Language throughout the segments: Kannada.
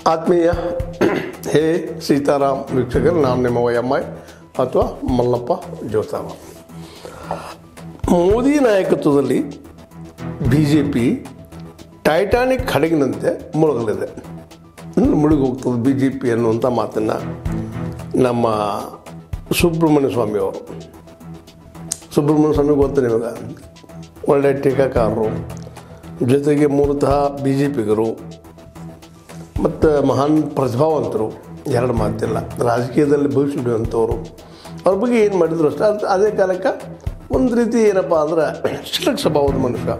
ಆತ್ಮೀಯ ಹೇ ಸೀತಾರಾಮ್ ವೀಕ್ಷಕರು ನಾನು ನಿಮ್ಮ ವೈ ಎಮ್ ಐ ಅಥವಾ ಮಲ್ಲಪ್ಪ ಜೋತಾವ ಮೋದಿ ನಾಯಕತ್ವದಲ್ಲಿ ಬಿ ಜೆ ಪಿ ಟೈಟಾನಿಕ್ ಹಡಗಿನಂತೆ ಮುಳುಗಲಿದೆ ಇನ್ನು ಮುಳುಗಿ ಹೋಗ್ತದೆ ಬಿ ಜೆ ಪಿ ಅನ್ನುವಂಥ ಮಾತನ್ನು ನಮ್ಮ ಸುಬ್ರಹ್ಮಣ್ಯ ಸ್ವಾಮಿಯವರು ಸುಬ್ರಹ್ಮಣ್ಯ ಸ್ವಾಮಿ ಗೊತ್ತು ನಿಮಗೆ ಒಳ್ಳೆ ಟೀಕಾಕಾರರು ಜೊತೆಗೆ ಮೂಲತಃ ಬಿ ಜೆ ಪಿಗರು ಮತ್ತು ಮಹಾನ್ ಪ್ರತಿಭಾವಂತರು ಎರಡು ಮಾತಿಲ್ಲ ರಾಜಕೀಯದಲ್ಲಿ ಭವಿಷ್ಯ ನುಡಿಯುವಂಥವ್ರು ಅವ್ರ ಬಗ್ಗೆ ಏನು ಮಾಡಿದ್ರು ಅಷ್ಟೇ ಅದು ಅದೇ ಕಾಲಕ್ಕೆ ಒಂದು ರೀತಿ ಏನಪ್ಪ ಅಂದ್ರೆ ಶಿಲಕ್ ಸ್ವಭಾವದ ಮನುಷ್ಯ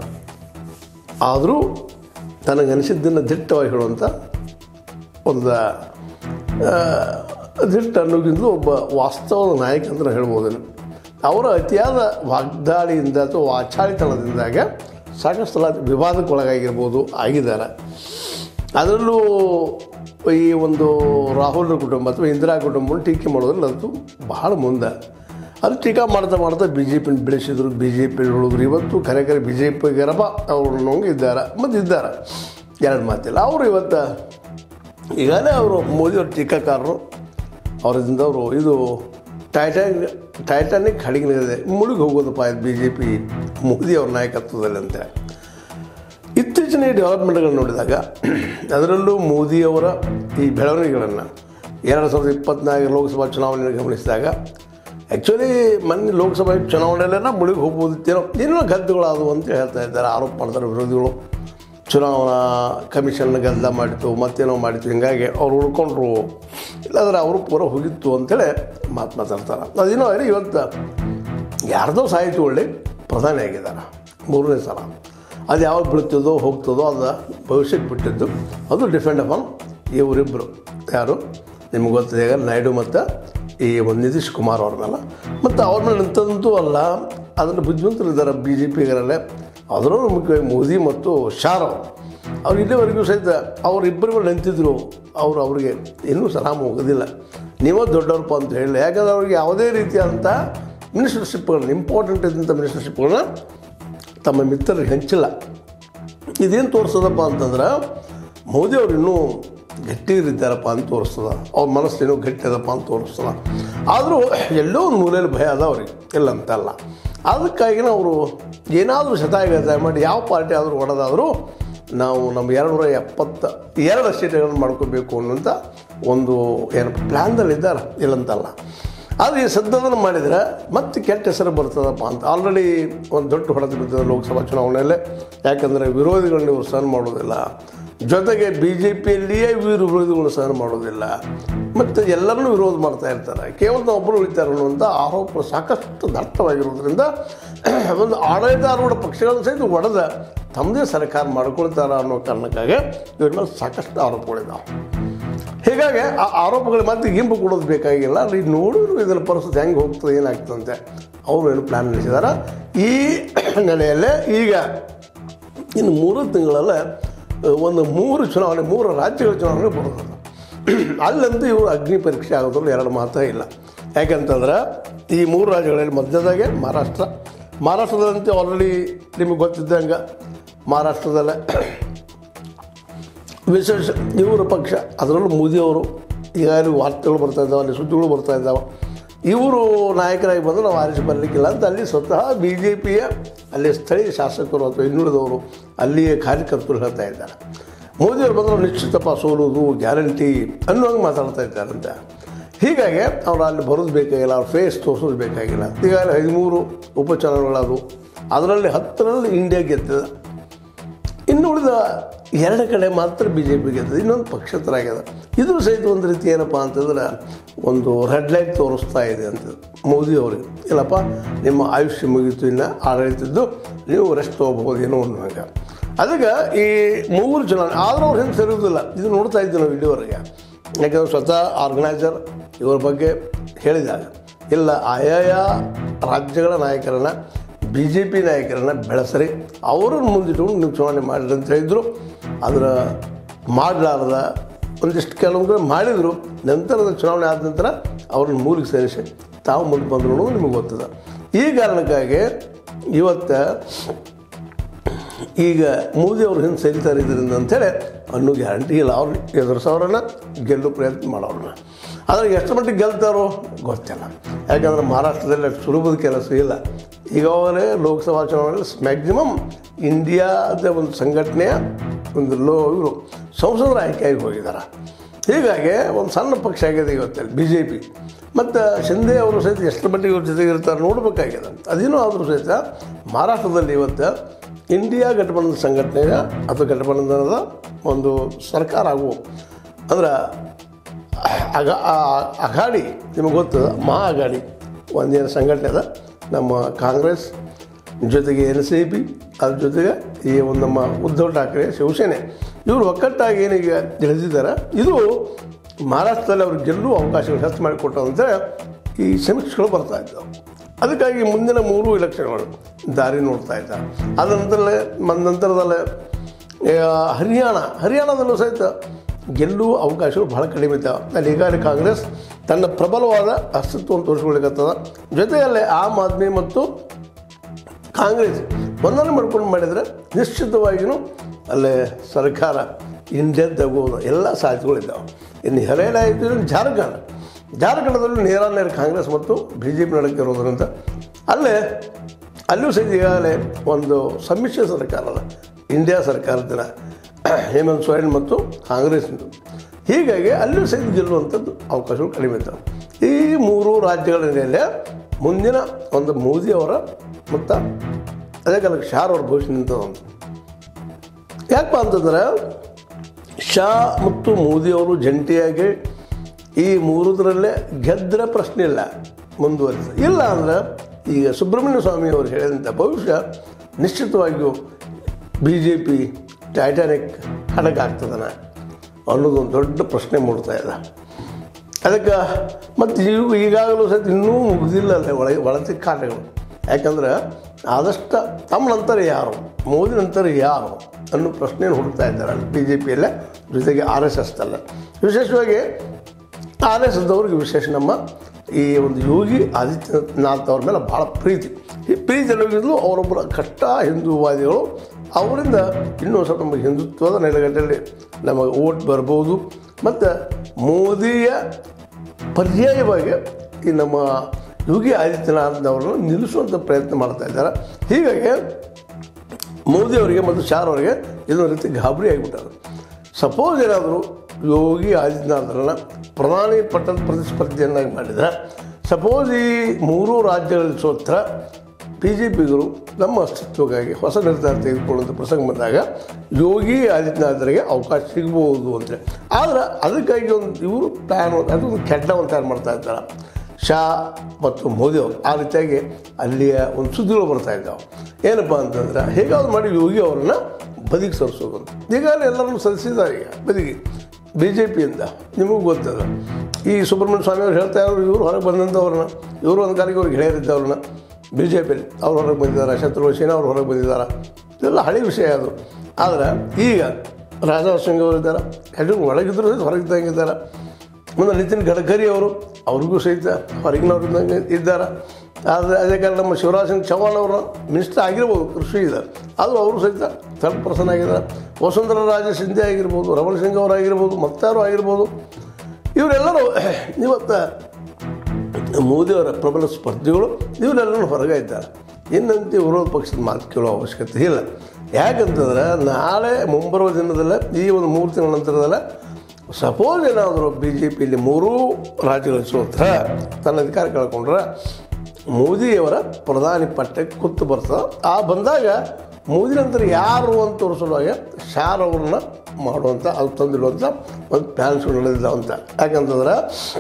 ಆದರೂ ತನಗನಿಸಿದ್ದನ್ನು ದಿಟ್ಟವಾಗಿ ಹೇಳುವಂಥ ಒಂದು ಆ, ದಿಟ್ಟ ಅನ್ನೋಕ್ಕಿಂತಲೂ ಒಬ್ಬ ವಾಸ್ತವದ ನಾಯಕ ಅಂತ ನಾವು ಹೇಳ್ಬೋದು ಅವರ ಅತಿಯಾದ ವಾಗ್ದಾಳಿಯಿಂದ ಅಥವಾ ವಾಚಾಳಿತನದಿಂದಾಗ ಸಾಕಷ್ಟು ಸಲ ವಿವಾದಕ್ಕೊಳಗಾಗಿರ್ಬೋದು ಆಗಿದ್ದಾರೆ ಅದರಲ್ಲೂ ಈ ಒಂದು ರಾಹುಲ್ ಕುಟುಂಬ ಅಥವಾ ಇಂದಿರಾ ಕುಟುಂಬವನ್ನು ಟೀಕೆ ಮಾಡೋದ್ರಲ್ಲಿ ಅದು ಬಹಳ ಮುಂದೆ ಅದು ಟೀಕಾ ಮಾಡ್ತಾ ಮಾಡ್ತಾ ಬಿ ಜೆ ಪಿನ ಬೆಳೆಸಿದ್ರು ಬಿ ಜೆ ಪಿ ಉಳಿದ್ರು ಇವತ್ತು ಖರೆ ಖರೆ ಬಿ ಜೆ ಪಿಗರಪ್ಪ ಅವರು ನಮಗೆ ಇದ್ದಾರೆ ಮತ್ತು ಇದ್ದಾರೆ ಎರಡು ಮಾತಿಲ್ಲ ಅವರು ಇವತ್ತು ಈಗಾಗಲೇ ಅವರು ಮೋದಿಯವ್ರ ಟೀಕಾಕಾರರು ಅವರಿಂದ ಅವರು ಇದು ಟೈಟಾನ್ ಟೈಟಾನಿಕ್ ಹಡಗಿನಿದೆ ಮುಳುಗಿ ಹೋಗೋದಪ್ಪ ಬಿ ಜೆ ಪಿ ಮೋದಿಯವ್ರ ನಾಯಕತ್ವದಲ್ಲಿ ಅಂತ ಇತ್ತೀಚಿನ ಈ ಡೆವಲಪ್ಮೆಂಟ್ಗಳನ್ನು ನೋಡಿದಾಗ ಅದರಲ್ಲೂ ಮೋದಿಯವರ ಈ ಬೆಳವಣಿಗೆಗಳನ್ನು ಎರಡು ಸಾವಿರದ ಇಪ್ಪತ್ನಾಲ್ಕು ಲೋಕಸಭಾ ಚುನಾವಣೆಯನ್ನು ಗಮನಿಸಿದಾಗ ಆ್ಯಕ್ಚುಲಿ ಮೊನ್ನೆ ಲೋಕಸಭಾ ಚುನಾವಣೆಯಲ್ಲೆಲ್ಲ ಮುಳುಗಿ ಹೋಗ್ಬೋದಿತ್ತೇನೋ ಏನೋ ಗದ್ದೆಗಳಾದವು ಅಂತ ಹೇಳ್ತಾ ಇದ್ದಾರೆ ಆರೋಪ ಮಾಡ್ತಾರೆ ವಿರೋಧಿಗಳು ಚುನಾವಣಾ ಕಮಿಷನ್ ಗದ್ದಲ ಮಾಡಿತು ಮತ್ತೇನೋ ಮಾಡಿತು ಹಿಂಗಾಗಿ ಅವ್ರು ಉಳ್ಕೊಂಡ್ರು ಇಲ್ಲಾಂದ್ರೆ ಅವರು ಪೂರ ಹೋಗಿತ್ತು ಅಂತೇಳಿ ಮಾತು ಮಾತಾಡ್ತಾರೆ ಅದೇನೋ ಹೇಳಿ ಇವತ್ತು ಯಾರ್ದೋ ಸಾಹಿತ್ಯ ಒಳ್ಳೆ ಪ್ರಧಾನಿ ಆಗಿದ್ದಾರೆ ಮೂರನೇ ಸಲ ಅದು ಯಾವಾಗ ಬೀಳ್ತದೋ ಹೋಗ್ತದೋ ಅದು ಭವಿಷ್ಯಕ್ಕೆ ಬಿಟ್ಟಿದ್ದು ಅದು ಡಿಪೆಂಡ್ ಅಪಾನ್ ಇವರಿಬ್ಬರು ಯಾರು ನಿಮ್ಗೆ ಗೊತ್ತಿದೆ ಈಗ ನಾಯ್ಡು ಮತ್ತು ಈ ಒಂದು ನಿತೀಶ್ ಕುಮಾರ್ ಅವ್ರ ಮೇಲೆ ಮತ್ತು ಅವ್ರ ಮೇಲೆ ನಿಂತಂತೂ ಅಲ್ಲ ಅದನ್ನು ಬುದ್ಧಿವಂತರಿದ್ದಾರೆ ಬಿ ಜೆ ಪಿಗರಲ್ಲೇ ಅದರಲ್ಲೂ ಮುಖ್ಯವಾಗಿ ಮೋದಿ ಮತ್ತು ಶಾರ್ ಅವರು ಅವ್ರು ಇಲ್ಲಿವರೆಗೂ ಸಹಿತ ಅವರಿಬ್ಬರು ಮೇಲೆ ನಿಂತಿದ್ರು ಅವರು ಅವರಿಗೆ ಇನ್ನೂ ಸಲಾಮ್ ಹೋಗೋದಿಲ್ಲ ನೀವೇ ದೊಡ್ಡವ್ರಪ್ಪ ಅಂತ ಹೇಳಿ ಯಾಕಂದ್ರೆ ಅವ್ರಿಗೆ ಯಾವುದೇ ರೀತಿಯಾದಂಥ ಮಿನಿಸ್ಟರ್ಶಿಪ್ಗಳನ್ನ ಇಂಪಾರ್ಟೆಂಟ್ ಇದ್ದಂಥ ಮಿನಿಸ್ಟರ್ಶಿಪ್ಗಳನ್ನ ತಮ್ಮ ಮಿತ್ರರಿಗೆ ಹಂಚಿಲ್ಲ ಇದೇನು ತೋರಿಸ್ತದಪ್ಪ ಅಂತಂದ್ರೆ ಮೋದಿ ಅವ್ರು ಇನ್ನೂ ಗಟ್ಟಿರಿದ್ದಾರಪ್ಪ ಅಂತ ತೋರಿಸ್ತದ ಅವ್ರ ಮನಸ್ಸು ಏನೋ ಗಟ್ಟಿ ಅದಪ್ಪ ಅಂತ ತೋರಿಸ್ತದ ಆದರೂ ಎಲ್ಲೋ ಒಂದು ಮೂಲೆಯಲ್ಲಿ ಭಯ ಅದ ಅವ್ರಿಗೆ ಇಲ್ಲ ಅಂತಲ್ಲ ಅದಕ್ಕಾಗಿನ ಅವರು ಏನಾದರೂ ಶತಾಯಗತಾಯ ಮಾಡಿ ಯಾವ ಪಾರ್ಟಿ ಆದರೂ ಹೊಡೆದಾದರೂ ನಾವು ನಮ್ಮ ಎರಡುನೂರ ಎಪ್ಪತ್ತ ಎರಡು ಸೀಟ್ಗಳನ್ನು ಮಾಡ್ಕೋಬೇಕು ಅನ್ನೋಂಥ ಒಂದು ಏನು ಪ್ಲ್ಯಾನ್ದಲ್ಲಿದ್ದಾರೆ ಇಲ್ಲಂತಲ್ಲ ಆದರೆ ಈ ಸದ್ದದನ್ನು ಮಾಡಿದರೆ ಮತ್ತೆ ಕೆಟ್ಟ ಹೆಸರು ಬರ್ತದಪ್ಪ ಅಂತ ಆಲ್ರೆಡಿ ಒಂದು ದೊಡ್ಡ ಹೊಡೆದು ಬಿದ್ದಿದೆ ಲೋಕಸಭಾ ಚುನಾವಣೆಯಲ್ಲೇ ಯಾಕಂದರೆ ವಿರೋಧಿಗಳನ್ನ ಇವರು ಸಹನ ಮಾಡೋದಿಲ್ಲ ಜೊತೆಗೆ ಬಿ ಜೆ ಪಿಯಲ್ಲಿಯೇ ಇವರು ವಿರೋಧಿಗಳು ಸಹನ ಮಾಡೋದಿಲ್ಲ ಮತ್ತು ಎಲ್ಲರನ್ನೂ ವಿರೋಧ ಮಾಡ್ತಾ ಇರ್ತಾರೆ ಕೇವಲ ನಾವು ಒಬ್ಬರು ಉಳಿತಾರೆ ಅನ್ನುವಂಥ ಆರೋಪ ಸಾಕಷ್ಟು ದಟ್ಟವಾಗಿರೋದ್ರಿಂದ ಒಂದು ಆಡಳಿತಾರೂಢ ಪಕ್ಷಗಳನ್ನು ಸಹಿತ ಒಡೆದ ತಮ್ಮದೇ ಸರ್ಕಾರ ಮಾಡ್ಕೊಳ್ತಾರ ಅನ್ನೋ ಕಾರಣಕ್ಕಾಗಿ ಇವ್ರ ಮೇಲೆ ಸಾಕಷ್ಟು ಆರೋಪಗಳಿದ್ದಾವೆ ಹೀಗಾಗಿ ಆ ಆರೋಪಗಳು ಮತ್ತೆ ಗಿಂಪು ಕೊಡೋದು ಬೇಕಾಗಿಲ್ಲ ಅಲ್ಲಿ ನೋಡಿದ್ರು ಇದರ ಪರಿಸ್ಥಿತಿ ಹೆಂಗೆ ಹೋಗ್ತದೆ ಏನಾಗ್ತದಂತೆ ಅವರು ಏನು ಪ್ಲ್ಯಾನ್ ನಡೆಸಿದಾರ ಈ ನೆಲೆಯಲ್ಲೇ ಈಗ ಇನ್ನು ಮೂರು ತಿಂಗಳಲ್ಲೇ ಒಂದು ಮೂರು ಚುನಾವಣೆ ಮೂರು ರಾಜ್ಯಗಳ ಚುನಾವಣೆ ಬರೋದು ಅಲ್ಲಂತೂ ಇವರು ಅಗ್ನಿ ಪರೀಕ್ಷೆ ಆಗೋದ್ರಲ್ಲಿ ಎರಡು ಮಾತೇ ಇಲ್ಲ ಯಾಕಂತಂದ್ರೆ ಈ ಮೂರು ರಾಜ್ಯಗಳಲ್ಲಿ ಮಧ್ಯದಾಗೆ ಮಹಾರಾಷ್ಟ್ರ ಮಹಾರಾಷ್ಟ್ರದಂತೆ ಆಲ್ರೆಡಿ ನಿಮಗೆ ಗೊತ್ತಿದ್ದಂಗೆ ಮಹಾರಾಷ್ಟ್ರದಲ್ಲೇ ವಿಶೇಷ ಇವರ ಪಕ್ಷ ಅದರಲ್ಲೂ ಮೋದಿಯವರು ಈಗಾಗಲೇ ವಾರ್ತೆಗಳು ಬರ್ತಾ ಇದ್ದಾವೆ ಅಲ್ಲಿ ಸುದ್ದಿಗಳು ಬರ್ತಾ ಇದ್ದಾವೆ ಇವರು ನಾಯಕರಾಗಿ ಬಂದರೆ ನಾವು ಆರಿಸಿ ಬರಲಿಕ್ಕಿಲ್ಲ ಅಂತ ಅಲ್ಲಿ ಸ್ವತಃ ಬಿ ಜೆ ಪಿಯ ಅಲ್ಲಿ ಸ್ಥಳೀಯ ಶಾಸಕರು ಅಥವಾ ಇನ್ನುಳಿದವರು ಅಲ್ಲಿಯ ಕಾರ್ಯಕರ್ತರು ಹೇಳ್ತಾ ಇದ್ದಾರೆ ಮೋದಿಯವರು ಬಂದರೆ ನಿಶ್ಚಿತಪ್ಪ ಸೋಲುವುದು ಗ್ಯಾರಂಟಿ ಅನ್ನುವಂಗೆ ಮಾತಾಡ್ತಾ ಇದ್ದಾರಂತೆ ಹೀಗಾಗಿ ಅವ್ರು ಅಲ್ಲಿ ಬರೋದು ಬೇಕಾಗಿಲ್ಲ ಅವ್ರ ಫೇಸ್ ತೋರಿಸೋದು ಬೇಕಾಗಿಲ್ಲ ಈಗಾಗಲೇ ಹದಿಮೂರು ಉಪಚುನಾವಣೆಗಳಾದವು ಅದರಲ್ಲಿ ಹತ್ತರಲ್ಲಿ ಇಂಡಿಯಾ ಗೆದ್ದಿದೆ ಇನ್ನು ಉಳಿದ ಎರಡು ಕಡೆ ಮಾತ್ರ ಬಿ ಜೆ ಪಿ ಗೆದ್ದದ ಇನ್ನೊಂದು ಪಕ್ಷೇತರ ಆಗ್ಯದ ಇದು ಸಹಿತ ಒಂದು ರೀತಿ ಏನಪ್ಪ ಅಂತಂದ್ರೆ ಒಂದು ರೆಡ್ ಲೈಟ್ ತೋರಿಸ್ತಾ ಇದೆ ಅಂತ ಮೋದಿ ಅವರಿಗೆ ಇಲ್ಲಪ್ಪ ನಿಮ್ಮ ಆಯುಷ್ಯ ಮುಗೀತು ಇನ್ನು ಆಡಳಿತದ್ದು ನೀವು ರೆಸ್ಟ್ ತೊಗೋಬೋದೇನೋ ಅನ್ನುವಾಗ ಅದಕ್ಕೆ ಈ ಮೂರು ಚುನಾವಣೆ ಆದರೂ ಅವ್ರು ಹೆಂಗೆ ಸರಿಯೋದಿಲ್ಲ ಇದು ನೋಡ್ತಾ ಇದ್ದೀವಿ ನಾವು ಇಲ್ಲಿವರೆಗೆ ಯಾಕಂದ್ರೆ ಸ್ವತಃ ಆರ್ಗನೈಸರ್ ಇವ್ರ ಬಗ್ಗೆ ಹೇಳಿದಾಗ ಇಲ್ಲ ಆಯಾಯ ರಾಜ್ಯಗಳ ನಾಯಕರನ್ನ ಬಿ ಜೆ ಪಿ ನಾಯಕರನ್ನ ಬೆಳೆಸರಿ ಅವರನ್ನು ಮುಂದಿಟ್ಕೊಂಡು ನೀವು ಚುನಾವಣೆ ಮಾಡಿರಿ ಅಂತ ಹೇಳಿದ್ರು ಅದರ ಮಾಡಲಾರದ ಒಂದಿಷ್ಟು ಕೆಲವೊಂದು ಮಾಡಿದರು ನಂತರದ ಚುನಾವಣೆ ಆದ ನಂತರ ಅವ್ರನ್ನ ಮೂಲಿಗೆ ಸೇರಿಸಿ ತಾವು ಮುಂದೆ ಬಂದರು ಅನ್ನೋದು ನಿಮಗೆ ಗೊತ್ತದ ಈ ಕಾರಣಕ್ಕಾಗಿ ಇವತ್ತು ಈಗ ಮೋದಿ ಅವರು ಹಿಂದೆ ಸರಿತಾರೆ ಇದರಿಂದ ಅಂತೇಳಿ ಅನ್ನೋ ಗ್ಯಾರಂಟಿ ಇಲ್ಲ ಅವ್ರು ಎದುರಿಸೋರನ್ನ ಗೆಲ್ಲು ಪ್ರಯತ್ನ ಮಾಡೋರನ್ನ ಆದರೆ ಎಷ್ಟು ಮಟ್ಟಿಗೆ ಗೆಲ್ತಾರೋ ಗೊತ್ತಿಲ್ಲ ಯಾಕಂದ್ರೆ ಮಹಾರಾಷ್ಟ್ರದಲ್ಲಿ ಅಷ್ಟು ಸುಲಭದ ಕೆಲಸ ಇಲ್ಲ ಈಗಾಗಲೇ ಲೋಕಸಭಾ ಚುನಾವಣೆಯಲ್ಲಿ ಮ್ಯಾಕ್ಸಿಮಮ್ ಇಂಡಿಯಾದ ಒಂದು ಸಂಘಟನೆಯ ಒಂದು ಲೋ ಇವರು ಸಂಸದರ ಆಯ್ಕೆಯಾಗಿ ಹೋಗಿದ್ದಾರೆ ಹೀಗಾಗಿ ಒಂದು ಸಣ್ಣ ಪಕ್ಷ ಆಗಿದೆ ಇವತ್ತಲ್ಲಿ ಬಿ ಜೆ ಪಿ ಮತ್ತು ಶಿಂದೆ ಅವರು ಸಹಿತ ಎಷ್ಟು ಮಟ್ಟಿಗೆ ಇವ್ರ ಜೊತೆಗೆ ಇರ್ತಾರೆ ನೋಡಬೇಕಾಗಿದೆ ಅದೇನೋ ಆದರೂ ಸಹಿತ ಮಹಾರಾಷ್ಟ್ರದಲ್ಲಿ ಇವತ್ತು ಇಂಡಿಯಾ ಗಠಬಂಧನ ಸಂಘಟನೆಯ ಅಥವಾ ಗಠಬಂಧನದ ಒಂದು ಸರ್ಕಾರ ಆಗುವ ಅಂದ್ರೆ ಅಗ ಆ- ಅಘಾಡಿ ನಿಮಗೆ ಗೊತ್ತದ ಮಹಾ ಅಘಾಡಿ ಒಂದೇನು ಸಂಘಟನೆ ಅದ ನಮ್ಮ ಕಾಂಗ್ರೆಸ್ ಜೊತೆಗೆ ಎನ್ ಸಿ ಪಿ ಅದ್ರ ಜೊತೆಗೆ ಈ ಒಂದು ನಮ್ಮ ಉದ್ಧವ್ ಠಾಕ್ರೆ ಶಿವಸೇನೆ ಇವರು ಒಕ್ಕಟ್ಟಾಗಿ ಏನೀಗ ಇಳಿದಿದ್ದಾರೆ ಇದು ಮಹಾರಾಷ್ಟ್ರದಲ್ಲಿ ಅವ್ರಿಗೆ ಗೆಲ್ಲುವ ಅವಕಾಶಗಳು ಹೆಚ್ಚು ಮಾಡಿಕೊಟ್ಟಂತೆ ಈ ಸಮೀಕ್ಷೆಗಳು ಬರ್ತಾ ಇದ್ದವು ಅದಕ್ಕಾಗಿ ಮುಂದಿನ ಮೂರು ಎಲೆಕ್ಷನ್ಗಳು ದಾರಿ ನೋಡ್ತಾ ಇದ್ದಾರೆ ಅದ ನಂತರಲ್ಲೇ ಮ- ನಂತರದಲ್ಲೇ ಆ, ಹರಿಯಾಣ ಹರಿಯಾಣದಲ್ಲೂ ಸಹಿತ ಗೆಲ್ಲುವ ಅವಕಾಶಗಳು ಬಹಳ ಕಡಿಮೆ ಇದ್ದಾವೆ ಅಲ್ಲಿ ಈಗಾಗಲೇ ಕಾಂಗ್ರೆಸ್ ತನ್ನ ಪ್ರಬಲವಾದ ಅಸ್ತಿತ್ವವನ್ನು ತೋರಿಸ್ಕೊಳ್ಳಿಕತ್ತದ ಜೊತೆಯಲ್ಲೇ ಆಮ್ ಆದ್ಮಿ ಮತ್ತು ಕಾಂಗ್ರೆಸ್ ಒಂದನ್ನು ಮಾಡ್ಕೊಂಡು ಮಾಡಿದರೆ ನಿಶ್ಚಿತವಾಗಿಯೂ ಅಲ್ಲೇ ಸರ್ಕಾರ ಹಿಂದೆದ್ದಾಗುವುದು ಎಲ್ಲ ಸಾಧ್ಯತೆಗಳಿದ್ದಾವೆ ಇನ್ನು ಹರಿಯಾಣ ಆಯಿತು ಇನ್ನು ಜಾರ್ಖಂಡ್ ಜಾರ್ಖಂಡದಲ್ಲೂ ನೇರ ನೇರ ಕಾಂಗ್ರೆಸ್ ಮತ್ತು ಬಿ ಜೆ ಪಿ ನಡಕ್ಕಿರೋದ್ರಿಂದ ಅಲ್ಲೇ ಅಲ್ಲೂ ಸಹಿತ ಈಗಾಗಲೇ ಒಂದು ಸಮ್ಮಿಶ್ರ ಸರ್ಕಾರ ಅಲ್ಲ ಇಂಡಿಯಾ ಸರ್ಕಾರದ ಹೇಮಂತ್ ಸೊರೇನ್ ಮತ್ತು ಕಾಂಗ್ರೆಸ್ನದು ಹೀಗಾಗಿ ಅಲ್ಲೂ ಸಹಿತ ಗೆಲ್ಲುವಂಥದ್ದು ಅವಕಾಶಗಳು ಕಡಿಮೆ ಇದ್ದಾವೆ ಈ ಮೂರು ರಾಜ್ಯಗಳ ಮೇಲೆ ಮುಂದಿನ ಒಂದು ಮೋದಿಯವರ ಮತ್ತು ಅದೇ ಕಾಲಕ್ಕೆ ಶಾರ್ ಅವ್ರ ಭವಿಷ್ಯ ನಿಂತದಂತ ಯಾಕಪ್ಪ ಅಂತಂದ್ರೆ ಶಾ ಮತ್ತು ಮೋದಿಯವರು ಜಂಟಿಯಾಗಿ ಈ ಮೂರದರಲ್ಲೇ ಗೆದ್ದರ ಪ್ರಶ್ನೆ ಇಲ್ಲ ಮುಂದುವರಿಸ ಇಲ್ಲ ಅಂದ್ರೆ ಈಗ ಸುಬ್ರಹ್ಮಣ್ಯ ಸ್ವಾಮಿ ಅವರು ಹೇಳಿದಂಥ ಭವಿಷ್ಯ ನಿಶ್ಚಿತವಾಗಿಯೂ ಬಿ ಜೆ ಪಿ ಟೈಟಾನಿಕ್ ಹಡಗಾಗ್ತದನ ಅನ್ನೋದೊಂದು ದೊಡ್ಡ ಪ್ರಶ್ನೆ ಮೂಡ್ತಾ ಇದೆ ಅದಕ್ಕೆ ಮತ್ತು ಈಗ ಈಗಾಗಲೂ ಸಹಿತ ಇನ್ನೂ ಮುಗಿದಿಲ್ಲ ಅಲ್ಲೇ ಒಳ ಒಳತಿ ಕಾಟಗಳು ಯಾಕಂದ್ರೆ ಆದಷ್ಟು ತಮ್ಮ ನಂತರ ಯಾರು ಮೋದಿ ನಂತರ ಯಾರು ಅನ್ನೋ ಪ್ರಶ್ನೆಯನ್ನು ಹುಡುಕ್ತಾ ಇದ್ದಾರೆ ಅಲ್ಲಿ ಬಿ ಜೆ ಪಿಯಲ್ಲೇ ಜೊತೆಗೆ ಆರ್ ಎಸ್ ಎಸ್ ಅಲ್ಲ ವಿಶೇಷವಾಗಿ ಆರ್ ಎಸ್ ಎಸ್ದವ್ರಿಗೆ ವಿಶೇಷ ನಮ್ಮ ಈ ಒಂದು ಯೋಗಿ ಆದಿತ್ಯನಾಥ್ ಅವ್ರ ಮೇಲೆ ಭಾಳ ಪ್ರೀತಿ ಈ ಪ್ರೀತಿ ಅನ್ನೋಗಿದ್ಲು ಅವರೊಬ್ಬರ ಕಷ್ಟ ಹಿಂದೂವಾದಿಗಳು ಅವರಿಂದ ಇನ್ನೂ ಸ್ವಲ್ಪ ನಮಗೆ ಹಿಂದುತ್ವದ ನೆಲೆಗಟ್ಟಲ್ಲಿ ನಮಗೆ ಓಟ್ ಬರ್ಬೋದು ಮತ್ತು ಮೋದಿಯ ಪರ್ಯಾಯವಾಗಿ ಈ ನಮ್ಮ ಯೋಗಿ ಆದಿತ್ಯನಾಥ್ನವರನ್ನು ನಿಲ್ಲಿಸುವಂಥ ಪ್ರಯತ್ನ ಮಾಡ್ತಾ ಇದ್ದಾರೆ ಹೀಗಾಗಿ ಮೋದಿ ಅವರಿಗೆ ಮತ್ತು ಶಾರ್ ಅವರಿಗೆ ಇದೊಂದು ರೀತಿ ಗಾಬರಿ ಆಗಿಬಿಟ್ಟಾರೆ ಸಪೋಸ್ ಏನಾದರೂ ಯೋಗಿ ಆದಿತ್ಯನಾಥರನ್ನ ಪ್ರಧಾನಿ ಪಟ್ಟದ ಪ್ರತಿಸ್ಪರ್ಧಿಯನ್ನಾಗಿ ಮಾಡಿದರೆ ಸಪೋಸ್ ಈ ಮೂರೂ ರಾಜ್ಯಗಳಲ್ಲಿ ಸೋತ್ರ ಬಿ ಜೆ ಪಿಗರು ನಮ್ಮ ಅಸ್ತಿತ್ವಕ್ಕಾಗಿ ಹೊಸ ನಿರ್ಧಾರ ತೆಗೆದುಕೊಳ್ಳುವಂಥ ಪ್ರಸಂಗ ಬಂದಾಗ ಯೋಗಿ ಆದಿತ್ಯನಾಥರಿಗೆ ಅವಕಾಶ ಸಿಗ್ಬೋದು ಅಂತೇಳಿ ಆದರೆ ಅದಕ್ಕಾಗಿ ಒಂದು ಇವರು ಪ್ಲ್ಯಾನ್ ಅದೊಂದು ಕೆಟ್ಟ ಒಂದು ತಯಾರು ಮಾಡ್ತಾ ಇದ್ದಾರೆ ಶಾ ಮತ್ತು ಮೋದಿ ಅವರು ಆ ರೀತಿಯಾಗಿ ಅಲ್ಲಿಯ ಒಂದು ಸುದ್ದಿಗಳು ಬರ್ತಾ ಇದ್ದಾವೆ ಏನಪ್ಪ ಅಂತಂದ್ರೆ ಹೇಗಾದ್ರು ಮಾಡಿ ಯೋಗಿ ಅವರನ್ನ ಬದಿಗೆ ಸರಿಸೋದು ಅಂತ ಈಗಾಗಲೇ ಎಲ್ಲರನ್ನು ಸರಿಸಿದ್ದಾರೆ ಈಗ ಬದಿಗೆ ಬಿ ಜೆ ಪಿಯಿಂದ ನಿಮಗೂ ಗೊತ್ತದ ಈ ಸುಬ್ರಹ್ಮಣ್ಯ ಸ್ವಾಮಿ ಅವ್ರು ಹೇಳ್ತಾ ಇದ್ರು ಇವರು ಹೊರಗೆ ಬಂದಂಥವ್ರನ್ನ ಇವರು ಒಂದು ಕಾಲಿಗೆ ಅವ್ರಿಗೆ ಗೆಳೆಯರಿದ್ದವ್ರನ್ನ ಬಿ ಜೆ ಪಿಯಲ್ಲಿ ಅವ್ರು ಹೊರಗೆ ಬಂದಿದ್ದಾರೆ ಶತ್ರುಘ್ನ ಸಿನ್ಹಾ ಅವ್ರು ಹೊರಗೆ ಬಂದಿದ್ದಾರೆ ಇದೆಲ್ಲ ಹಳೆ ವಿಷಯ ಅದು ಆದರೆ ಈಗ ರಾಜನಾಥ್ ಸಿಂಗ್ ಅವರು ಇದ್ದಾರೆ ಎಲ್ಲರೂ ಒಳಗಿದ್ರು ಸಹಿತ ಹೊರಗೆ ತಂಗಿದ್ದಾರೆ ಮುಂದೆ ನಿತಿನ್ ಗಡ್ಕರಿ ಅವರು ಅವ್ರಿಗೂ ಸಹಿತ ಹೊರಗಿನವ್ರು ಇದ್ದಂಗೆ ಇದ್ದಾರೆ ಆದರೆ ಅದೇ ಕಾರಣ ನಮ್ಮ ಶಿವರಾಜ್ ಸಿಂಗ್ ಚೌಹಾಣ್ ಅವರು ಮಿನಿಸ್ಟರ್ ಆಗಿರ್ಬೋದು ಕೃಷಿ ಇದೆ ಆದರೂ ಅವರು ಸಹಿತ ಥರ್ಡ್ ಪರ್ಸನ್ ಆಗಿದ್ದಾರೆ ವಸುಂಧರಾ ರಾಜೇ ಸಿಂಧೆ ಆಗಿರ್ಬೋದು ರಮಣ್ ಸಿಂಗ್ ಅವರು ಆಗಿರ್ಬೋದು ಮತ್ತಾರು ಆಗಿರ್ಬೋದು ಇವರೆಲ್ಲರೂ ಇವತ್ತು ಮೋದಿಯವರ ಪ್ರಬಲ ಸ್ಪರ್ಧಿಗಳು ಇವರೆಲ್ಲರೂ ಹೊರಗೆ ಇದ್ದಾರೆ ಇನ್ನಂತೆ ವಿರೋಧ ಪಕ್ಷದ ಮಾತು ಕೇಳೋ ಅವಶ್ಯಕತೆ ಇಲ್ಲ ಯಾಕಂತಂದ್ರೆ ನಾಳೆ ಮುಂಬರುವ ದಿನದಲ್ಲೇ ಈ ಒಂದು ಮೂರು ತಿಂಗಳ ನಂತರದಲ್ಲೇ ಸಪೋಸ್ ಏನಾದರೂ ಬಿ ಜೆ ಪಿಯಲ್ಲಿ ಮೂರೂ ರಾಜ್ಯಗಳ ಸೋತ್ರ ತನ್ನ ಅಧಿಕಾರ ಕಳ್ಕೊಂಡ್ರೆ ಮೋದಿಯವರ ಪ್ರಧಾನಿ ಪಟ್ಟಕ್ಕೆ ಕುತ್ತು ಬರ್ತದೆ ಆ ಬಂದಾಗ ಮೋದಿ ನಂತರ ಯಾರು ಅಂತ ತೋರಿಸಲುವಾಗ ಶಾರ್ ಅವ್ರನ್ನ ಮಾಡುವಂಥ ಅದು ತಂದಿಡುವಂಥ ಒಂದು ಪ್ಲ್ಯಾನ್ಸ್ಗಳು ನಡೆದಿದ್ದಾವಂತ ಯಾಕಂತಂದ್ರೆ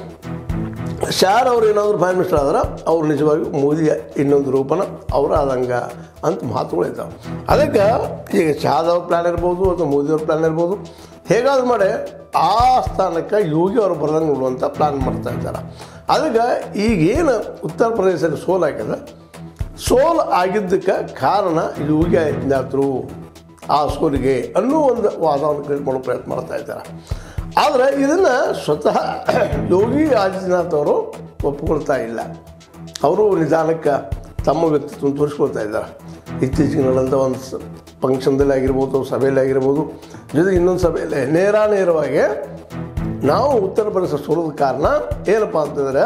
ಶಾರ್ ಅವ್ರು ಏನಾದರೂ ಪ್ರೈಮ್ ಮಿನಿಸ್ಟರ್ ಆದ್ರೆ ಅವ್ರು ನಿಜವಾಗಿ ಮೋದಿಯ ಇನ್ನೊಂದು ರೂಪನ ಅವ್ರು ಆದಂಗ ಅಂತ ಮಾತುಗಳು ಇದ್ದಾವೆ ಅದಕ್ಕೆ ಈಗ ಶಾದವ್ ಪ್ಲ್ಯಾನ್ ಇರ್ಬೋದು ಅಥವಾ ಮೋದಿಯವ್ರ ಪ್ಲ್ಯಾನ್ ಇರ್ಬೋದು ಹೇಗಾದ್ರೂ ಮಾಡಿ ಆ ಸ್ಥಾನಕ್ಕೆ ಯೋಗಿ ಅವರು ಬರ್ದಂಗೆ ನೋಡುವಂಥ ಪ್ಲ್ಯಾನ್ ಮಾಡ್ತಾ ಇದ್ದಾರೆ ಅದಕ್ಕೆ ಈಗೇನು ಉತ್ತರ ಪ್ರದೇಶದಲ್ಲಿ ಸೋಲ್ ಆಗ್ಯದ ಸೋಲ್ ಆಗಿದ್ದಕ್ಕೆ ಕಾರಣ ಯೋಗಿ ಆದಿತ್ಯನಾಥರು ಆ ಸೋಲಿಗೆ ಅನ್ನೋ ಒಂದು ವಾದವನ್ನು ಕ್ರಿಯೇಟ್ ಮಾಡೋ ಪ್ರಯತ್ನ ಮಾಡ್ತಾ ಇದ್ದಾರೆ ಆದರೆ ಇದನ್ನು ಸ್ವತಃ ಯೋಗಿ ಆದಿತ್ಯನಾಥ್ ಅವರು ಒಪ್ಪಿಕೊಳ್ತಾ ಇಲ್ಲ ಅವರು ನಿಧಾನಕ್ಕೆ ತಮ್ಮ ವ್ಯಕ್ತಿತ್ವ ತೋರಿಸ್ಕೊಳ್ತಾ ಇದ್ದಾರೆ ಇತ್ತೀಚೆಗೆ ನಡೆದಂಥ ಒಂದು ಸ- ಫಂಕ್ಷನ್ದಲ್ಲಿ ಆಗಿರ್ಬೋದು ಸಭೆಯಲ್ಲಿ ಆಗಿರ್ಬೋದು ಜೊತೆಗೆ ಇನ್ನೊಂದು ಸಭೆಯಲ್ಲಿ ನೇರ ನೇರವಾಗಿ ನಾವು ಉತ್ತರ ಪ್ರದೇಶ ಸೋಲೋದ ಕಾರಣ ಏನಪ್ಪ ಅಂತಂದರೆ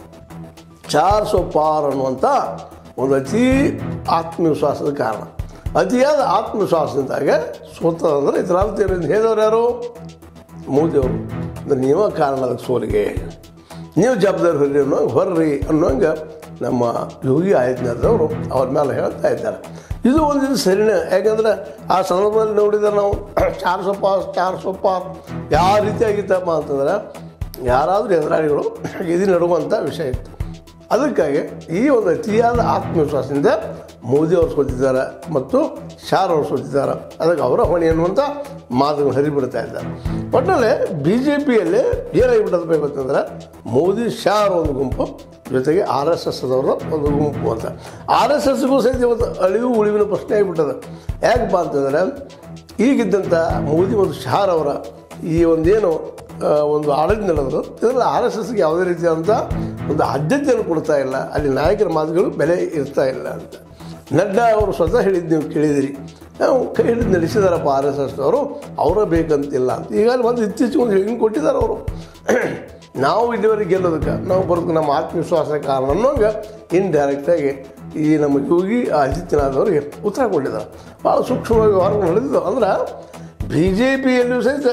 ಚಾರ್ ಸೋ ಪಾರ್ ಅನ್ನುವಂಥ ಒಂದು ಅತಿ ಆತ್ಮವಿಶ್ವಾಸದ ಕಾರಣ ಅತಿಯಾದ ಆತ್ಮವಿಶ್ವಾಸದಿಂದಾಗೆ ಸೋತದಂದ್ರೆ ಇದರ ಅರ್ಥ ಏನು ಹೇಳಿದವ್ರು ಯಾರು ಮೋದಿಯವರು ಅಂದ್ರೆ ನೀವ ಕಾರಣ ಅದಕ್ಕೆ ಸೋಲಿಗೆ ನೀವು ಜವಾಬ್ದಾರಿ ಹೊರ್ರಿ ಅನ್ನೋ ಹೊರ್ರಿ ಅನ್ನೋಂಗೆ ನಮ್ಮ ಯೋಗಿ ಆದಿತ್ಯನಾಥವರು ಅವ್ರ ಮೇಲೆ ಹೇಳ್ತಾ ಇದ್ದಾರೆ ಇದು ಒಂದು ಇದು ಸರಿನೇ ಯಾಕಂದ್ರೆ ಆ ಸಂದರ್ಭದಲ್ಲಿ ನೋಡಿದ್ರೆ ನಾವು ಚಾರ್ ಸೊಪ್ಪ ಚಾರ್ ಸೊಪ್ಪ ಯಾವ ರೀತಿ ಆಗಿತ್ತಪ್ಪ ಅಂತಂದ್ರೆ ಯಾರಾದರೂ ಎದುರಾಳಿಗಳು ಇದು ನಡುವಂಥ ವಿಷಯ ಇತ್ತು ಅದಕ್ಕಾಗಿ ಈ ಒಂದು ಅತಿಯಾದ ಆತ್ಮವಿಶ್ವಾಸದಿಂದ ಮೋದಿ ಅವರು ಸೋತಿದ್ದಾರೆ ಮತ್ತು ಶಾರ್ ಅವರು ಸೋತಿದ್ದಾರೆ ಅದಕ್ಕೆ ಅವರ ಹೊಣೆ ಅನ್ನುವಂಥ ಮಾತುಗಳು ಹರಿಬಿಡ್ತಾ ಇದ್ದಾರೆ ಒಟ್ಟಲ್ಲಿ ಬಿ ಜೆ ಪಿಯಲ್ಲಿ ಏನಾಗಿಬಿಟ್ಟದಬೇಕು ಅಂತಂದ್ರೆ ಮೋದಿ ಶಾರ್ ಒಂದು ಗುಂಪು ಜೊತೆಗೆ ಆರ್ ಎಸ್ ಎಸ್ ಅದವರ ಒಂದು ಗುಂಪು ಅಂತ ಆರ್ ಎಸ್ ಎಸ್ಗೂ ಸಹಿತ ಇವತ್ತು ಅಳಿವು ಉಳಿವಿನ ಪ್ರಶ್ನೆ ಆಗಿಬಿಟ್ಟದ ಯಾಕಪ್ಪ ಅಂತಂದರೆ ಈಗಿದ್ದಂಥ ಮೋದಿ ಮತ್ತು ಶಾರ್ ಅವರ ಈ ಒಂದೇನು ಆ, ಒಂದು ಆಡಳಿತ ನಡೆದ್ರು ಇದರಲ್ಲಿ ಆರ್ ಎಸ್ ಎಸ್ಗೆ ಯಾವುದೇ ರೀತಿಯಾದಂಥ ಒಂದು ಆದ್ಯತೆಯನ್ನು ಕೊಡ್ತಾ ಇಲ್ಲ ಅಲ್ಲಿ ನಾಯಕರ ಮಾತುಗಳು ಬೆಲೆ ಇರ್ತಾ ಇಲ್ಲ ಅಂತ ನಡ್ಡಾ ಅವರು ಸ್ವತಃ ಹೇಳಿದ್ದು ನೀವು ಕೇಳಿದಿರಿ ನಾವು ಕೈ ಹಿಡಿದು ನಡೆಸಿದಾರಪ್ಪ ಆರ್ ಎಸ್ ಎಸ್ ಅವರು ಅವರ ಬೇಕಂತಿಲ್ಲ ಅಂತ ಈಗ ಒಂದು ಇತ್ತೀಚೆಗೆ ಒಂದು ಹಿಂಗೆ ಕೊಟ್ಟಿದ್ದಾರೆ ಅವರು ನಾವು ಇಲ್ಲಿವರೆಗೆ ಗೆಲ್ಲೋದಕ್ಕೆ ನಾವು ಬರೋದಕ್ಕೆ ನಮ್ಮ ಆತ್ಮವಿಶ್ವಾಸ ಕಾರಣ ಅನ್ನೋಂಗೆ ಇಂಡೈರೆಕ್ಟಾಗಿ ಈ ನಮ್ಮ ಯೋಗಿ ಆದಿತ್ಯನಾಥ್ ಅವರಿಗೆ ಉತ್ತರ ಕೊಟ್ಟಿದ್ದಾರೆ ಭಾಳ ಸೂಕ್ಷ್ಮವಾಗಿ ವ್ಯವಹಾರಗಳು ನಡೆದಿದ್ದು ಅಂದ್ರೆ ಬಿ ಜೆ ಪಿಯಲ್ಲಿಯೂ ಸಹಿತ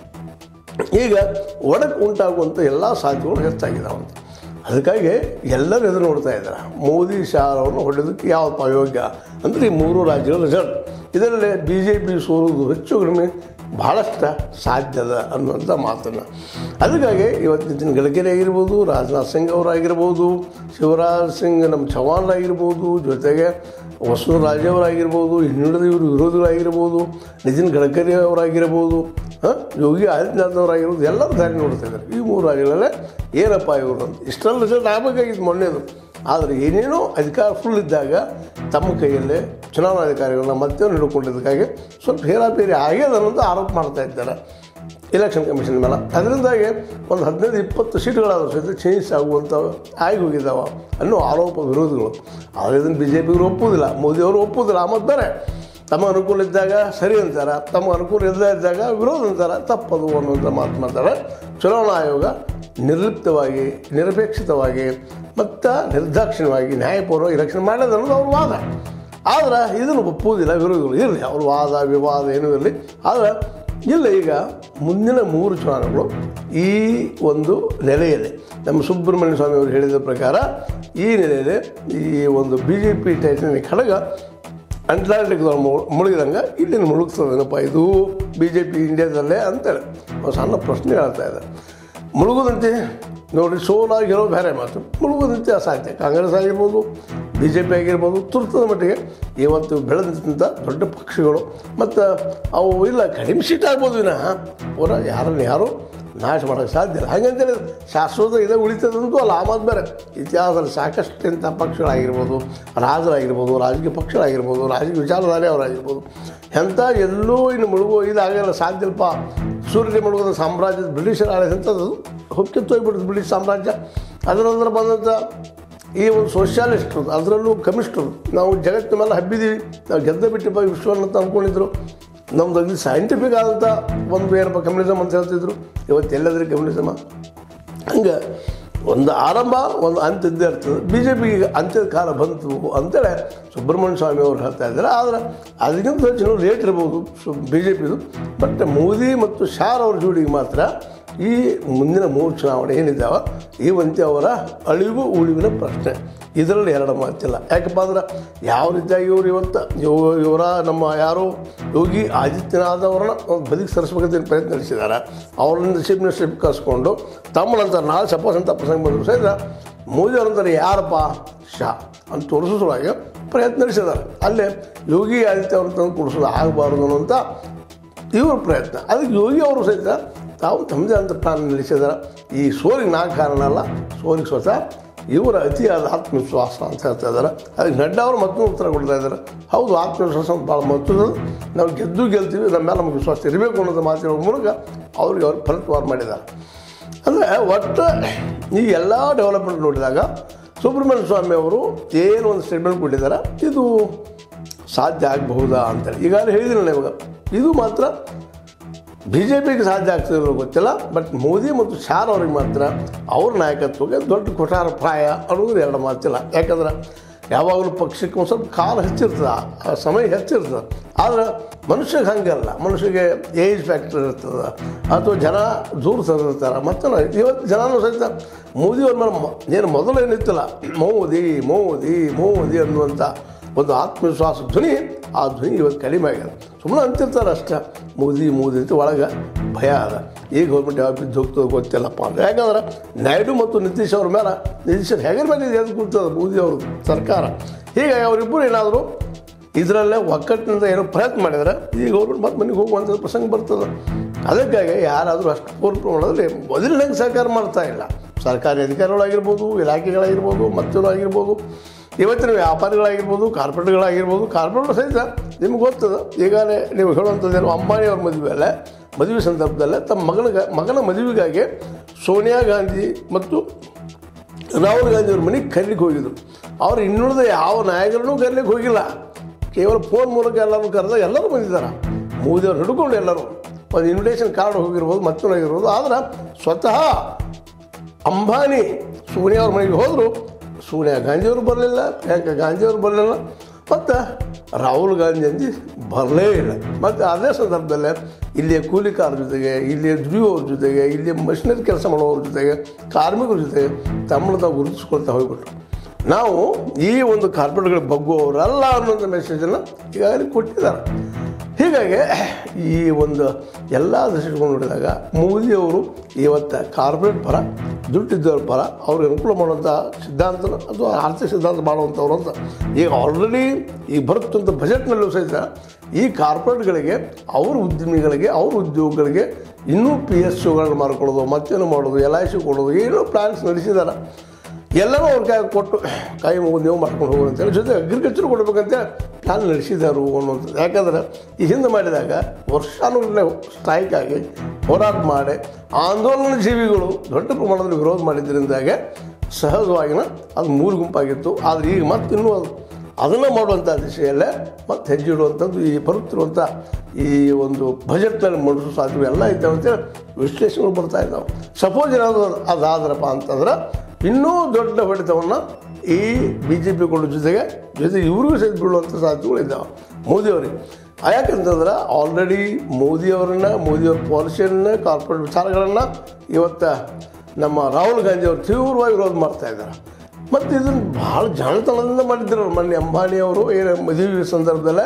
ಈಗ ಒಡಕು ಉಂಟಾಗುವಂಥ ಎಲ್ಲ ಸಾಧ್ಯತೆಗಳು ಹೆಚ್ಚಾಗಿದ್ದಾವೆ ಅಂತ ಅದಕ್ಕಾಗಿ ಎಲ್ಲರೂ ಎದುರು ನೋಡ್ತಾ ಇದ್ದಾರೆ ಮೋದಿ ಶಾ ಅವರನ್ನು ಹೊಡೆಯೋದಕ್ಕೆ ಯಾವಪ್ಪ ಯೋಗ್ಯ ಅಂದರೆ ಈ ಮೂರು ರಾಜ್ಯಗಳ ರಿಸಲ್ಟ್ ಇದರಲ್ಲಿ ಬಿ ಜೆ ಪಿ ಸೋಲುವುದು ಹೆಚ್ಚು ಕಡಿಮೆ ಭಾಳಷ್ಟು ಸಾಧ್ಯದ ಅನ್ನುವಂಥ ಮಾತನ್ನು ಅದಕ್ಕಾಗಿ ಇವತ್ತು ನಿತಿನ್ ಗಡ್ಕರಿ ಆಗಿರ್ಬೋದು ರಾಜನಾಥ್ ಸಿಂಗ್ ಅವರಾಗಿರ್ಬೋದು ಶಿವರಾಜ್ ಸಿಂಗ್ ನಮ್ಮ ಚೌಹಾಣ್ರಾಗಿರ್ಬೋದು ಜೊತೆಗೆ ವಸುಂಧರಾಜ್ ಅವರಾಗಿರ್ಬೋದು ಇನ್ನುಳಿದ ಇವರು ವಿರೋಧಿಗಳಾಗಿರ್ಬೋದು ನಿತಿನ್ ಗಡ್ಕರಿ ಅವರಾಗಿರ್ಬೋದು ಹಾಂ ಯೋಗಿ ಆದಿತ್ಯನಾಥ್ ಅವರಾಗಿರ್ಬೋದು ಎಲ್ಲರೂ ದಾರಿ ನೋಡ್ತಾ ಇದ್ದಾರೆ ಈ ಮೂರು ರಾಜ್ಯಗಳಲ್ಲೇ ಏನಪ್ಪ ಇವರು ಅಂತ ಇಷ್ಟೆಲ್ಲ ರಿಸಲ್ಟ್ ಆಗಬೇಕಾಗಿತ್ತು ಮೊನ್ನೆದು ಆದರೆ ಏನೇನೋ ಅಧಿಕಾರ ಫುಲ್ ಇದ್ದಾಗ ತಮ್ಮ ಕೈಯಲ್ಲೇ ಚುನಾವಣಾಧಿಕಾರಿಗಳನ್ನ ಮತ್ತೆ ಹಿಡ್ಕೊಂಡಿದ್ದಕ್ಕಾಗಿ ಸ್ವಲ್ಪ ಹೇರಾಪೇರಿ ಆಗ್ಯದ ಅನ್ನೋದು ಆರೋಪ ಮಾಡ್ತಾ ಇದ್ದಾರೆ ಎಲೆಕ್ಷನ್ ಕಮಿಷನ್ ಮೇಲೆ ಅದರಿಂದಾಗಿ ಒಂದು ಹದಿನೈದು ಇಪ್ಪತ್ತು ಸೀಟ್ಗಳಾದರೂ ಸಹಿತ ಚೇಂಜ್ ಆಗುವಂಥ ಆಗಿ ಹೋಗಿದ್ದಾವೆ ಅನ್ನೋ ಆರೋಪ ವಿರೋಧಿಗಳು ಆದರೆ ಇದನ್ನು ಬಿ ಜೆ ಪಿಗರು ಒಪ್ಪುವುದಿಲ್ಲ ಮೋದಿಯವರು ಒಪ್ಪುವುದಿಲ್ಲ ಮತ್ತು ಬೇರೆ ತಮ್ಮ ಅನುಕೂಲ ಇದ್ದಾಗ ಸರಿ ಅಂತಾರೆ ತಮ್ಮ ಅನುಕೂಲ ಇಲ್ಲದೇ ಇದ್ದಾಗ ವಿರೋಧ ಅಂತಾರೆ ತಪ್ಪದು ಅನ್ನುವಂಥ ಮಾತು ಮಾಡ್ತಾರೆ ಚುನಾವಣಾ ಆಯೋಗ ನಿರ್ಲಿಪ್ತವಾಗಿ ನಿರಪೇಕ್ಷಿತವಾಗಿ ಮತ್ತು ನಿರ್ದಾಕ್ಷಿಣ್ಯವಾಗಿ ನ್ಯಾಯಪೂರ್ವಕ ಎಲೆಕ್ಷನ್ ಮಾಡೋದು ಅನ್ನೋದು ಅವ್ರ ವಾದ ಆದ್ರೆ ಇದನ್ನು ಒಪ್ಪುವುದಿಲ್ಲ ವಿರೋಧಿಗಳು ಇರಲಿ ಅವ್ರ ವಾದ ವಿವಾದ ಏನೂ ಇರಲಿ ಆದರೆ ಇಲ್ಲ ಈಗ ಮುಂದಿನ ಮೂರು ಚುನಾವಣೆಗಳು ಈ ಒಂದು ನೆಲೆಯಲ್ಲಿ ನಮ್ಮ ಸುಬ್ರಹ್ಮಣ್ಯ ಸ್ವಾಮಿ ಅವರು ಹೇಳಿದ ಪ್ರಕಾರ ಈ ನೆಲೆಯಲ್ಲಿ ಈ ಒಂದು ಬಿ ಜೆ ಪಿ ಟೈಟನಿಕ್ ಖಡಗ ಅಂಟ್ಲಾಂಟಿಕ್ ಮುಳುಗಿದಂಗೆ ಇಲ್ಲಿನ ಮುಳುಗ್ತದೇನಪ್ಪ ಇದು ಬಿ ಜೆ ಪಿ ಇಂಡಿಯಾದಲ್ಲೇ ಅಂತೇಳಿ ಒಂದು ಸಣ್ಣ ಪ್ರಶ್ನೆ ಹೇಳ್ತಾ ಇದೆ ಮುಳುಗೋದಂತೆ ನೋಡಿರಿ ಸೋಲಾಗಿ ಹೇಳೋ ಬೇರೆ ಮಾತು ಮುಳುಗೋದಂತೆ ಅಸಾಧ್ಯ ಕಾಂಗ್ರೆಸ್ ಆಗಿರ್ಬೋದು ಬಿ ಜೆ ಪಿ ಆಗಿರ್ಬೋದು ತುರ್ತದ ಮಟ್ಟಿಗೆ ಇವತ್ತು ಬೆಳೆದಂಥ ದೊಡ್ಡ ಪಕ್ಷಗಳು ಮತ್ತು ಅವು ಇಲ್ಲ ಕಡಿಮೆ ಸೀಟ್ ಆಗ್ಬೋದು ವಿನಃ ಅವರ ಯಾರನ್ನು ಯಾರು ನಾಶ ಮಾಡೋಕ್ಕೆ ಸಾಧ್ಯ ಇಲ್ಲ ಹಾಗಂತೇಳಿ ಶಾಶ್ವತ ಇದೇ ಉಳಿತದಂತೂ ಅಲ್ಲ ಆ ಮಾತು ಬೇರೆ ಇತಿಹಾಸದಲ್ಲಿ ಸಾಕಷ್ಟು ಇಂಥ ಪಕ್ಷಗಳಾಗಿರ್ಬೋದು ರಾಜರಾಗಿರ್ಬೋದು ರಾಜಕೀಯ ಪಕ್ಷಗಳಾಗಿರ್ಬೋದು ರಾಜಕೀಯ ವಿಚಾರಧಾರೆಯವರಾಗಿರ್ಬೋದು ಎಂಥ ಎಲ್ಲೂ ಇನ್ನು ಮುಳುಗೋ ಇದಾಗಲ್ಲ ಸಾಧ್ಯ ಇಲ್ಲಪ್ಪ ಸೂರ್ಯನ ಮುಳುಗೋದ ಸಾಮ್ರಾಜ್ಯದ ಬ್ರಿಟಿಷರ ಆಳಿದಂಥದ್ದು ಹೊಕ್ಕಿತ್ತು ಹೋಗ್ಬಿಡ್ತು ಬ್ರಿಟಿಷ್ ಸಾಮ್ರಾಜ್ಯ ಅದರ ನಂತರ ಬಂದಂಥ ಈ ಒಂದು ಸೋಷಿಯಾಲಿಸ್ಟ್ರು ಅದರಲ್ಲೂ ಕಮ್ಯುನಿಸ್ಟರು ನಾವು ಜಗತ್ತಿನ ಮೇಲೆ ಹಬ್ಬಿದ್ದೀವಿ ನಾವು ಗೆದ್ದ ಬಿಟ್ಟಿಪ್ಪ ವಿಶ್ವವನ್ನು ಅಂತ ಅಂದ್ಕೊಂಡಿದ್ರು ನಮ್ದು ಅಗದಿ ಸೈಂಟಿಫಿಕ್ ಆದಂಥ ಒಂದು ಏನಪ್ಪ ಕಮ್ಯುನಿಸಮ್ ಅಂತ ಹೇಳ್ತಿದ್ರು ಇವತ್ತು ಎಲ್ಲದ್ರಿ ಕಮ್ಯುನಿಸಮ ಹಂಗೆ ಒಂದು ಆರಂಭ ಒಂದು ಅಂತ್ಯ ಇದ್ದೇ ಇರ್ತದೆ ಬಿ ಜೆ ಪಿಗೆ ಅಂತ್ಯದ ಕಾಲ ಬಂತು ಅಂತೇಳಿ ಸುಬ್ರಹ್ಮಣ್ಯ ಸ್ವಾಮಿ ಅವರು ಹೇಳ್ತಾ ಇದ್ದಾರೆ ಆದರೆ ಅದಕ್ಕಿಂತ ಹೆಚ್ಚು ಲೇಟ್ ಇರ್ಬೋದು ಸು ಬಿ ಜೆ ಪಿದು ಬಟ್ ಮೋದಿ ಮತ್ತು ಶಾರ್ ಅವ್ರ ಜೋಡಿಗೆ ಮಾತ್ರ ಈ ಮುಂದಿನ ಮೂರು ಚುನಾವಣೆ ಏನಿದ್ದಾವೆ ಇವಂತೆ ಅವರ ಅಳಿವು ಉಳಿವಿನ ಪ್ರಶ್ನೆ ಇದರಲ್ಲಿ ಎರಡು ಮಾತಿಲ್ಲ ಯಾಕಪ್ಪ ಅಂದ್ರೆ ಯಾವ ರೀತಿಯಾಗಿ ಇವರು ಇವತ್ತು ಇವ- ಇವರ ನಮ್ಮ ಯಾರು ಯೋಗಿ ಆದಿತ್ಯನಾಥ್ ಅವರನ್ನ ಒಂದು ಬದಿಗೆ ಸರಿಸ್ಬೇಕಂತ ಪ್ರಯತ್ನ ನಡೆಸಿದ್ದಾರೆ ಅವರನ್ನ ಶಿಪ್ನ ಶಿಪ್ ಕಸ್ಕೊಂಡು ತಮ್ಮ ನಂತರ ನಾಳೆ ಸಪೋಸ್ ಅಂತ ಪ್ರಸಂಗ ಬಂದರು ಸಹಿತ ಮೋದಿ ಅವರಂತಾರೆ ಯಾರಪ್ಪ ಶಾ ಅಂತ ತೋರಿಸೋ ಸಲುವಾಗಿ ಪ್ರಯತ್ನ ನಡೆಸಿದ್ದಾರೆ ಅಲ್ಲೇ ಯೋಗಿ ಆದಿತ್ಯ ಅವ್ರನ್ನ ತಂದು ಕೊಡಿಸೋದು ಆಗಬಾರ್ದು ಅನ್ನೋಂಥ ಇವ್ರ ಪ್ರಯತ್ನ ಅದಕ್ಕೆ ಯೋಗಿ ಅವರು ಸಹಿತ ತಾವು ತಮ್ಮದೇ ಅಂತ ಪ್ಲಾನ್ ನಡೆಸಿದ್ದಾರೆ ಈ ಸೋಲಿಗೆ ನಾ ಕಾರಣ ಅಲ್ಲ ಸೋಲಿಗೆ ಸ್ವತಃ ಇವರ ಅತಿಯಾದ ಆತ್ಮವಿಶ್ವಾಸ ಅಂತ ಹೇಳ್ತಾ ಇದ್ದಾರೆ ಅದಕ್ಕೆ ನಡ್ಡಾ ಅವರು ಮತ್ತೊಂದು ಉತ್ತರ ಕೊಡ್ತಾ ಇದ್ದಾರೆ ಹೌದು ಆತ್ಮವಿಶ್ವಾಸ ಅಂತ ಭಾಳ ಮಹತ್ವದ ನಾವು ಗೆದ್ದು ಗೆಲ್ತೀವಿ ನಮ್ಮ ಮೇಲೆ ನಮಗೆ ವಿಶ್ವಾಸ ಇರಬೇಕು ಅನ್ನೋದು ಮಾತಿನ ಮೂಲಕ ಅವ್ರಿಗೆ ಅವ್ರು ಫಲತ್ವಾರ ಮಾಡಿದ್ದಾರೆ ಅಂದರೆ ಒಟ್ಟು ಈ ಎಲ್ಲ ಡೆವಲಪ್ಮೆಂಟ್ ನೋಡಿದಾಗ ಸುಬ್ರಹ್ಮಣ್ಯ ಸ್ವಾಮಿ ಅವರು ಏನು ಒಂದು ಸ್ಟೇಟ್ಮೆಂಟ್ ಕೊಟ್ಟಿದ್ದಾರೆ ಇದು ಸಾಧ್ಯ ಆಗಬಹುದಾ ಅಂತೇಳಿ ಈಗಾಗಲೇ ಹೇಳಿದ್ದೀನಿ ಇವಾಗ ಇದು ಮಾತ್ರ ಬಿ ಜೆ ಪಿಗೆ ಸಾಧ್ಯ ಆಗ್ತಿರೋ ಗೊತ್ತಿಲ್ಲ ಬಟ್ ಮೋದಿ ಮತ್ತು ಶಾರ್ ಅವ್ರಿಗೆ ಮಾತ್ರ ಅವ್ರ ನಾಯಕತ್ವಕ್ಕೆ ದೊಡ್ಡ ಕುಟಾರ ಪ್ರಾಯ ಅನ್ನೋದು ಎರಡು ಮಾತಿಲ್ಲ ಯಾಕಂದ್ರೆ ಯಾವಾಗಲೂ ಪಕ್ಷಕ್ಕೆ ಒಂದು ಸ್ವಲ್ಪ ಕಾಲ ಹೆಚ್ಚಿರ್ತದೆ ಆ ಸಮಯ ಹೆಚ್ಚಿರ್ತದೆ ಆದ್ರೆ ಮನುಷ್ಯಗೆ ಹಂಗಲ್ಲ ಮನುಷ್ಯಗೆ ಏಜ್ ಫ್ಯಾಕ್ಟರ್ ಇರ್ತದೆ ಅಥವಾ ಜನ ದೂರ ಸರಿರ್ತಾರೆ ಮತ್ತು ಇವತ್ತು ಜನನೂ ಸಹಿತ ಮೋದಿ ಅವ್ರ ಮೇಲೆ ಮ- ಏನು ಮೊದಲು ಏನಿತ್ತಲ್ಲ ಮೋದಿ ಮೋದಿ ಮೋದಿ ಅನ್ನುವಂಥ ಒಂದು ಆತ್ಮವಿಶ್ವಾಸ ಧ್ವನಿ ಆ ಧ್ವನಿ ಇವತ್ತು ಕಡಿಮೆ ಆಗ್ಯದ ಸುಮ್ಮನೆ ಅಂತಿರ್ತಾರೆ ಅಷ್ಟೇ ಮೋದಿ ಮೋದಿ ಅಂತ ಒಳಗೆ ಭಯ ಅದ ಈ ಗೌರ್ಮೆಂಟ್ ಯಾವ ಬಿದ್ದು ಹೋಗ್ತದೆ ಗೊತ್ತಿಲ್ಲಪ್ಪ ಅಂತ ಯಾಕಂದ್ರೆ ನಾಯ್ಡು ಮತ್ತು ನಿತೀಶ್ ಅವ್ರ ಮೇಲೆ ನಿತೀಶ್ ಹೆಗರ ಮೇಲೆ ಎದ್ದು ಕೂರ್ತದೆ ಮೋದಿ ಅವರು ಸರ್ಕಾರ ಹೀಗಾಗಿ ಅವರಿಬ್ಬರು ಏನಾದರೂ ಇದರಲ್ಲೇ ಒಕ್ಕಟ್ಟಿನಿಂದ ಏನೋ ಪ್ರಯತ್ನ ಮಾಡಿದರೆ ಈ ಗೌರ್ಮೆಂಟ್ ಮತ್ತೆ ಮನೆಗೆ ಹೋಗುವಂಥ ಪ್ರಸಂಗ ಬರ್ತದೆ ಅದಕ್ಕಾಗಿ ಯಾರಾದರೂ ಅಷ್ಟು ಪೂರ್ಣ ಪ್ರಮಾಣದಲ್ಲಿ ಮೊದಲಿನಂಗೆ ಸರ್ಕಾರ ಮಾಡ್ತಾ ಇಲ್ಲ ಸರ್ಕಾರಿ ಅಧಿಕಾರಿಗಳಾಗಿರ್ಬೋದು ಇಲಾಖೆಗಳಾಗಿರ್ಬೋದು ಮತ್ತೊಂದಾಗಿರ್ಬೋದು ಇವತ್ತಿನ ವ್ಯಾಪಾರಿಗಳಾಗಿರ್ಬೋದು ಕಾರ್ಪೊರೇಟ್ಗಳಾಗಿರ್ಬೋದು ಕಾರ್ಪೊರೇಟ್ ಸಹಿತ ನಿಮ್ಗೆ ಗೊತ್ತದ ಈಗಾಗಲೇ ನೀವು ಹೇಳುವಂಥದ್ದೇನು ಅಂಬಾನಿ ಅವ್ರ ಮದುವೆಯಲ್ಲೇ ಮದುವೆ ಸಂದರ್ಭದಲ್ಲೇ ತಮ್ಮ ಮಗನ ಮಗನ ಮದುವೆಗಾಗಿ ಸೋನಿಯಾ ಗಾಂಧಿ ಮತ್ತು ರಾಹುಲ್ ಗಾಂಧಿ ಅವ್ರ ಮನೆಗೆ ಕರೀಲಿಕ್ಕೆ ಹೋಗಿದ್ರು ಅವ್ರು ಇನ್ನುಳಿದ ಯಾವ ನಾಯಕರನ್ನೂ ಕರೀಲಿಕ್ಕೆ ಹೋಗಿಲ್ಲ ಕೇವಲ ಫೋನ್ ಮೂಲಕ ಎಲ್ಲರೂ ಕರೆದಾಗ ಎಲ್ಲರೂ ಬಂದಿದ್ದಾರೆ ಮೋದಿ ಅವ್ರು ಹಿಡ್ಕೊಂಡು ಎಲ್ಲರೂ ಒಂದು ಇನ್ವಿಟೇಷನ್ ಕಾರ್ಡ್ ಹೋಗಿರ್ಬೋದು ಮತ್ತೊಂದು ಆಗಿರ್ಬೋದು ಆದ್ರೆ ಸ್ವತಃ ಅಂಬಾನಿ ಸೋನಿಯಾ ಅವ್ರ ಮನೆಗೆ ಹೋದರು ಸೋನಿಯಾ ಗಾಂಧಿಯವರು ಬರಲಿಲ್ಲ ಪ್ರಿಯಾಂಕಾ ಗಾಂಧಿಯವರು ಬರಲಿಲ್ಲ ಮತ್ತು ರಾಹುಲ್ ಗಾಂಧಿ ಅಂಜಿ ಬರಲೇ ಇಲ್ಲ ಮತ್ತು ಅದೇ ಸಂದರ್ಭದಲ್ಲೇ ಇಲ್ಲಿಯ ಕೂಲಿಕಾರ ಜೊತೆಗೆ ಇಲ್ಲಿಯ ದುಡಿಯೋರ ಜೊತೆಗೆ ಇಲ್ಲಿಯ ಮಷಿನರಿ ಕೆಲಸ ಮಾಡೋರ ಜೊತೆಗೆ ಕಾರ್ಮಿಕರ ಜೊತೆಗೆ ತಮ್ಮನ್ನು ತಾವು ಗುರುತಿಸ್ಕೊಳ್ತಾ ಹೋಗ್ಬಿಟ್ರು ನಾವು ಈ ಒಂದು ಕಾರ್ಪೊರೇಟ್ಗಳು ಬಗ್ಗುವವರಲ್ಲ ಅನ್ನೋಂಥ ಮೆಸೇಜನ್ನು ಈಗಾಗಲೇ ಕೊಟ್ಟಿದ್ದಾರೆ ಹೀಗಾಗಿ ಈ ಒಂದು ಎಲ್ಲ ದೃಷ್ಟಿಕೊಂಡು ನೋಡಿದಾಗ ಮೋದಿಯವರು ಇವತ್ತು ಕಾರ್ಪೊರೇಟ್ ಪರ ದುಡ್ಡಿದ್ದವ್ರ ಪರ ಅವ್ರಿಗೆ ಅನುಕೂಲ ಮಾಡುವಂಥ ಸಿದ್ಧಾಂತ ಅಥವಾ ಆರ್ಥಿಕ ಸಿದ್ಧಾಂತ ಮಾಡುವಂಥವ್ರು ಅಂತ ಈಗ ಆಲ್ರೆಡಿ ಈಗ ಬರುತ್ತಂಥ ಬಜೆಟ್ನಲ್ಲೂ ಸಹಿತ ಈ ಕಾರ್ಪೊರೇಟ್ಗಳಿಗೆ ಅವ್ರ ಉದ್ಯಮಿಗಳಿಗೆ ಅವ್ರ ಉದ್ಯೋಗಗಳಿಗೆ ಇನ್ನೂ ಪಿ ಎಸ್ ಯುಗಳನ್ನು ಮಾಡ್ಕೊಳ್ಳೋದು ಮತ್ತೇನು ಮಾಡೋದು ಎಲ್ ಐ ಸಿ ಕೊಡೋದು ಏನೋ ಪ್ಲ್ಯಾನ್ಸ್ ನಡೆಸಿದ್ದಾರೆ ಎಲ್ಲರೂ ಅವ್ರ ಕೈ ಕೊಟ್ಟು ಕೈ ಮುಗಿದು ನೀವು ಮಾಡ್ಕೊಂಡು ಹೋಗೋದು ಅಂತೇಳಿ ಜೊತೆ ಅಗ್ರಿಕಲ್ಚರ್ ಕೊಡಬೇಕಂತ ಪ್ಲಾನ್ ನಡೆಸಿದರು ಅನ್ನುವಂಥದ್ದು ಯಾಕಂದ್ರೆ ಈ ಹಿಂದೆ ಮಾಡಿದಾಗ ವರ್ಷಾನುಗಟ್ಟಲೆ ಸ್ಟ್ರೈಕ್ ಆಗಿ ಹೋರಾಟ ಮಾಡಿ ಆಂದೋಲನ ಜೀವಿಗಳು ದೊಡ್ಡ ಪ್ರಮಾಣದಲ್ಲಿ ವಿರೋಧ ಮಾಡಿದ್ದರಿಂದಾಗೆ ಸಹಜವಾಗಿನ ಅದು ಮೂರು ಗುಂಪಾಗಿತ್ತು ಆದರೆ ಈಗ ಮತ್ತೆ ಇನ್ನೂ ಅದು ಅದನ್ನು ಮಾಡುವಂಥ ದಿಶೆಯಲ್ಲೇ ಮತ್ತೆ ಹೆಜ್ಜೆ ಇಡುವಂಥದ್ದು ಈ ಬರುತ್ತಿರುವಂಥ ಈ ಒಂದು ಬಜೆಟ್ನಲ್ಲಿ ಮಂಡಿಸೋ ಸಾಧ್ಯತೆ ಎಲ್ಲ ಇದ್ದಾವೆ ಅಂತೇಳಿ ವಿಶ್ಲೇಷಣೆಗಳು ಬರ್ತಾ ಇದ್ದಾವೆ ಸಪೋಸ್ ಏನಾದರೂ ಅದಾದ್ರಪ್ಪ ಅಂತಂದ್ರೆ ಇನ್ನೂ ದೊಡ್ಡ ಹೊಡೆತವನ್ನು ಈ ಬಿ ಜೆ ಪಿ ಕೊಡೋ ಜೊತೆಗೆ ಜೊತೆಗೆ ಇವ್ರಿಗೂ ಸಹಿತ ಬೀಳುವಂಥ ಸಾಧ್ಯತೆಗಳು ಇದ್ದಾವೆ ಮೋದಿಯವರಿಗೆ ಯಾಕಂತಂದ್ರೆ ಆಲ್ರೆಡಿ ಮೋದಿಯವರನ್ನ ಮೋದಿಯವ್ರ ಪಾಲಿಸಿಯನ್ನ ಕಾರ್ಪೊರೇಟ್ ವಿಚಾರಗಳನ್ನು ಇವತ್ತು ನಮ್ಮ ರಾಹುಲ್ ಗಾಂಧಿ ಅವರು ತೀವ್ರವಾಗಿ ವಿರೋಧ ಮಾಡ್ತಾ ಇದ್ದಾರೆ ಮತ್ತು ಇದನ್ನು ಭಾಳ ಜಾಣತನದಿಂದ ಮಾಡಿದ್ರು ಮೊನ್ನೆ ಅಂಬಾನಿ ಅವರು ಏನು ಮದುವೆ ಸಂದರ್ಭದಲ್ಲೇ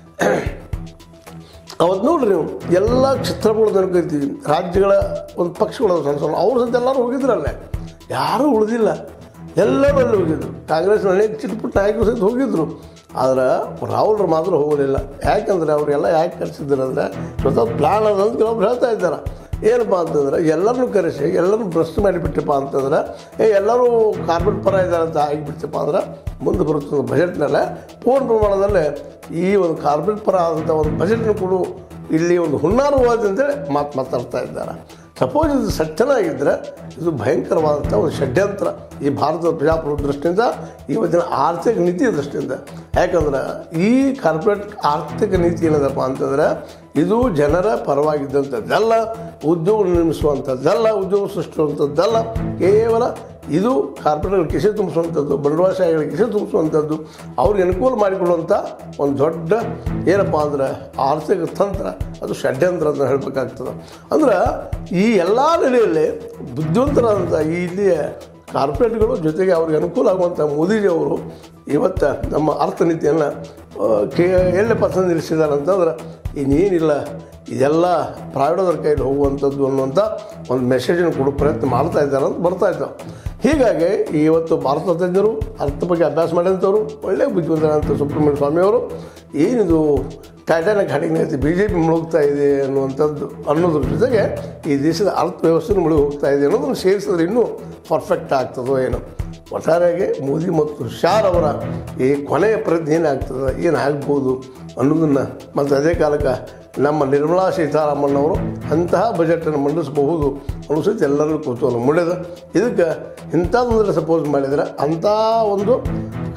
ಅವತ್ತು ನೋಡ್ರಿ ನೀವು ಎಲ್ಲ ಕ್ಷೇತ್ರಗಳು ಕರಿತೀವಿ ರಾಜ್ಯಗಳ ಒಂದು ಪಕ್ಷಗಳು ಸಣ್ಣ ಸಣ್ಣ ಅವ್ರ ಸಹಿತ ಎಲ್ಲರೂ ಹೋಗಿದ್ರಲ್ಲೇ ಯಾರೂ ಉಳಿದಿಲ್ಲ ಎಲ್ಲರೂ ಅಲ್ಲಿ ಹೋಗಿದ್ರು ಕಾಂಗ್ರೆಸ್ ಅನೇಕ ಚಿಟ್ಪುಟ್ಟ ನಾಯಕರು ಸಹಿತ ಹೋಗಿದ್ರು ಆದ್ರೆ ರಾಹುಲ್ರು ಮಾತ್ರ ಹೋಗಲಿಲ್ಲ ಯಾಕಂದ್ರೆ ಅವರೆಲ್ಲ ಯಾಕೆ ಕರೆಸಿದ್ರು ಅಂದರೆ ಸ್ವತಃ ಪ್ಲಾನ್ ಅದಂತ ಕೆಲವೊಬ್ರು ಹೇಳ್ತಾ ಇದ್ದಾರೆ ಏನಪ್ಪ ಅಂತಂದ್ರೆ ಎಲ್ಲರನ್ನೂ ಕರೆಸಿ ಎಲ್ಲರನ್ನೂ ಭ್ರಷ್ಟ ಮಾಡಿಬಿಟ್ಟಪ್ಪ ಅಂತಂದ್ರೆ ಏ ಎಲ್ಲರೂ ಕಾರ್ಪೊರೇಟ್ ಪರ ಇದ್ದಾರೆ ಅಂತ ಆಗಿಬಿಡ್ತಪ್ಪ ಅಂದ್ರೆ ಮುಂದೆ ಬರುತ್ತದೆ ಬಜೆಟ್ನಲ್ಲೇ ಪೂರ್ಣ ಪ್ರಮಾಣದಲ್ಲಿ ಈ ಒಂದು ಕಾರ್ಪೊರೇಟ್ ಪರ ಆದಂಥ ಒಂದು ಬಜೆಟ್ನ ಕೊಡು ಇಲ್ಲಿ ಒಂದು ಹುನ್ನಾರು ಅಂತೇಳಿ ಮಾತು ಮಾತಾಡ್ತಾ ಇದ್ದಾರೆ ಸಪೋಸ್ ಇದು ಸತ್ಯನಾಗಿದ್ದರೆ ಇದು ಭಯಂಕರವಾದಂಥ ಒಂದು ಷಡ್ಯಂತ್ರ ಈ ಭಾರತದ ಪ್ರಜಾಪ್ರಭುತ್ವ ದೃಷ್ಟಿಯಿಂದ ಇವತ್ತಿನ ಆರ್ಥಿಕ ನೀತಿ ದೃಷ್ಟಿಯಿಂದ ಯಾಕಂದ್ರೆ ಈ ಕಾರ್ಪೊರೇಟ್ ಆರ್ಥಿಕ ನೀತಿ ಏನದಪ್ಪ ಅಂತಂದ್ರೆ ಇದು ಜನರ ಪರವಾಗಿದ್ದಂಥದ್ದಲ್ಲ ಉದ್ಯೋಗ ನಿರ್ಮಿಸುವಂಥದ್ದಲ್ಲ ಉದ್ಯೋಗ ಸೃಷ್ಟಿಸುವಂಥದ್ದಲ್ಲ ಕೇವಲ ಇದು ಕಾರ್ಪೊರೇಟ್ಗಳ ಕಿಸೆ ತುಂಬಿಸುವಂಥದ್ದು ಬಂಡವಾಳಶಾಹಿಗಳ ಕಿಸೆ ತುಂಬಿಸುವಂಥದ್ದು ಅವ್ರಿಗೆ ಅನುಕೂಲ ಮಾಡಿಕೊಡುವಂಥ ಒಂದು ದೊಡ್ಡ ಏನಪ್ಪ ಅಂದ್ರೆ ಆರ್ಥಿಕ ತಂತ್ರ ಅದು ಷಡ್ಯಂತ್ರ ಅಂತ ಹೇಳಬೇಕಾಗ್ತದೆ ಅಂದ್ರೆ ಈ ಎಲ್ಲ ನೆಲೆಯಲ್ಲಿ ಬುದ್ಧಿವಂತರಾದಂಥ ಈ ಇಲ್ಲಿಯ ಕಾರ್ಪೊರೇಟ್ಗಳು ಜೊತೆಗೆ ಅವ್ರಿಗೆ ಅನುಕೂಲ ಆಗುವಂಥ ಮೋದಿಜಿಯವರು ಇವತ್ತು ನಮ್ಮ ಅರ್ಥನೀತಿಯನ್ನು ಕೆ ಎಲ್ಲಪ್ಪ ತಂದು ನಿಲ್ಲಿಸಿದ್ದಾರೆ ಅಂತಂದ್ರೆ ಇನ್ನೇನಿಲ್ಲ ಇದೆಲ್ಲ ಪ್ರೈವೇಟವ್ರ ಕೈಲಿ ಹೋಗುವಂಥದ್ದು ಅನ್ನುವಂಥ ಒಂದು ಮೆಸೇಜನ್ನು ಕೊಡೋ ಪ್ರಯತ್ನ ಮಾಡ್ತಾ ಇದ್ದಾರೆ ಅಂತ ಬರ್ತಾ ಇದ್ದಾವೆ ಹೀಗಾಗಿ ಇವತ್ತು ಭಾರತ ತಜ್ಞರು ಅರ್ಥ ಬಗ್ಗೆ ಅಭ್ಯಾಸ ಮಾಡಿದಂಥವ್ರು ಒಳ್ಳೆಯ ಬುದ್ಧಿವಂತರಾದಂಥ ಸುಬ್ರಹ್ಮಣ್ಯ ಸ್ವಾಮಿಯವರು ಏನಿದು ಟೈಟಾನಿಕ್ ಹಡಗಿನ ಬಿ ಜೆ ಪಿ ಮುಳುಗ್ತಾ ಇದೆ ಅನ್ನುವಂಥದ್ದು ಅನ್ನೋದ್ರ ಜೊತೆಗೆ ಈ ದೇಶದ ಅರ್ಥವ್ಯವಸ್ಥೆನೂ ಮುಳುಗಿ ಹೋಗ್ತಾ ಇದೆ ಅನ್ನೋದನ್ನು ಸೇರಿಸಿದ್ರೆ ಇನ್ನೂ ಪರ್ಫೆಕ್ಟ್ ಆಗ್ತದೋ ಏನೋ ಒಟ್ಟಾರೆಯಾಗಿ ಮೋದಿ ಮತ್ತು ಶಾರ್ ಅವರ ಈ ಕೊನೆಯ ಪ್ರಜ್ಞೆ ಏನಾಗ್ತದೆ ಏನಾಗ್ಬೋದು ಅನ್ನೋದನ್ನು ಮತ್ತು ಅದೇ ಕಾಲಕ್ಕೆ ನಮ್ಮ ನಿರ್ಮಲಾ ಸೀತಾರಾಮನ್ ಅವರು ಅಂತಹ ಬಜೆಟನ್ನು ಮಂಡಿಸಬಹುದು ಅನ್ನೋ ಸಹಿತ ಎಲ್ಲರಿಗೂ ಕುತೂಹಲ ಮೂಡಿದೆ ಇದಕ್ಕೆ ಇಂಥದ್ದೊಂದ್ರೆ ಸಪೋಸ್ ಮಾಡಿದರೆ ಅಂಥ ಒಂದು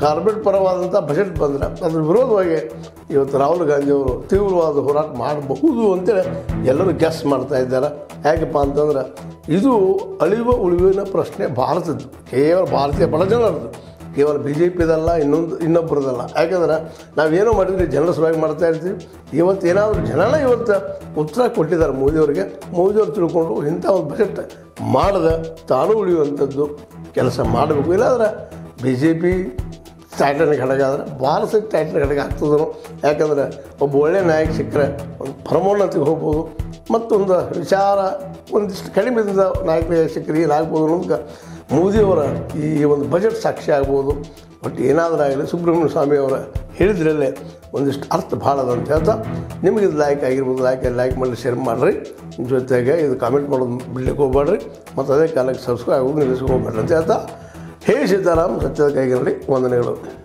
ಕಾರ್ಪೊರೇಟ್ ಪರವಾದಂಥ ಬಜೆಟ್ ಬಂದರೆ ಅದ್ರ ವಿರೋಧವಾಗಿ ಇವತ್ತು ರಾಹುಲ್ ಗಾಂಧಿ ಅವರು ತೀವ್ರವಾದ ಹೋರಾಟ ಮಾಡಬಹುದು ಅಂತೇಳಿ ಎಲ್ಲರೂ ಗೆಸ್ ಮಾಡ್ತಾ ಇದ್ದಾರೆ ಹೇಗಪ್ಪ ಅಂತಂದ್ರೆ ಇದು ಅಳಿವ ಉಳಿವಿನ ಪ್ರಶ್ನೆ ಭಾರತದ್ದು ಕೇವಲ ಭಾರತೀಯ ಬಡ ಜನರದ್ದು ಕೇವಲ ಬಿ ಜೆ ಪಿದಲ್ಲ ಇನ್ನೊಂದು ಇನ್ನೊಬ್ಬರದಲ್ಲ ಯಾಕಂದ್ರೆ ನಾವೇನೋ ಮಾಡಿದ್ರೆ ಜನರ ಸಲುವಾಗಿ ಮಾಡ್ತಾ ಇರ್ತೀವಿ ಇವತ್ತು ಏನಾದರೂ ಜನನ ಇವತ್ತು ಉತ್ತರ ಕೊಟ್ಟಿದ್ದಾರೆ ಮೋದಿಯವರಿಗೆ ಮೋದಿಯವರು ತಿಳ್ಕೊಂಡು ಇಂಥ ಒಂದು ಬಜೆಟ್ ಮಾಡದ ತಾನು ಉಳಿಯುವಂಥದ್ದು ಕೆಲಸ ಮಾಡಬೇಕು ಇಲ್ಲಾಂದ್ರೆ ಬಿ ಜೆ ಪಿ ಟೈಟನಿಗೆ ಹಡಗಾದ್ರೆ ಭಾರತ ಟೈಟನಿಗೆ ಹಡಗ ಆಗ್ತದನು ಯಾಕಂದ್ರೆ ಒಬ್ಬ ಒಳ್ಳೆ ನಾಯಕ ಸಿಕ್ಕರೆ ಒಂದು ಪರಮೋನ್ನತಿಗೆ ಹೋಗ್ಬೋದು ಮತ್ತೊಂದು ವಿಚಾರ ಒಂದಿಷ್ಟು ಕಡಿಮೆದಿಂದ ನಾಯಕರಿಗೆ ಸಿಕ್ಕರೆ ಏನಾಗ್ಬೋದು ಅನ್ನೋದಕ್ಕೆ ಮೋದಿಯವರ ಈ ಒಂದು ಬಜೆಟ್ ಸಾಕ್ಷಿ ಆಗ್ಬೋದು ಬಟ್ ಏನಾದರೂ ಆಗಲಿ ಸುಬ್ರಹ್ಮಣ್ಯ ಸ್ವಾಮಿ ಅವರ ಹೇಳಿದ್ರಲ್ಲೇ ಒಂದಿಷ್ಟು ಅರ್ಥ ಭಾಳ ಅದ ಅಂತ ಹೇಳ್ತಾ ನಿಮಗೆ ಇದು ಲೈಕ್ ಆಗಿರ್ಬೋದು ಲೈಕ್ ಲೈಕ್ ಮಾಡಿ ಶೇರ್ ಮಾಡಿರಿ ಜೊತೆಗೆ ಇದು ಕಾಮೆಂಟ್ ಮಾಡೋದು ಬಿಡ್ಲಿಕ್ಕೆ ಹೋಗ್ಬೇಡ್ರಿ ಮತ್ತು ಅದೇ ಕಾಲಕ್ಕೆ ಸಬ್ಸ್ಕ್ರೈಬ್ ಆಗೋದು ನಿಲ್ಲಿಸ್ಕೋಬೇಡ್ರಿ ಅಂತ ಹೇಳ್ತಾ ಹೇ ಸೀತಾರಾಮ್ ಸತ್ಯದ ಕೈಗಿರಲಿ ವಂದನೆಗಳು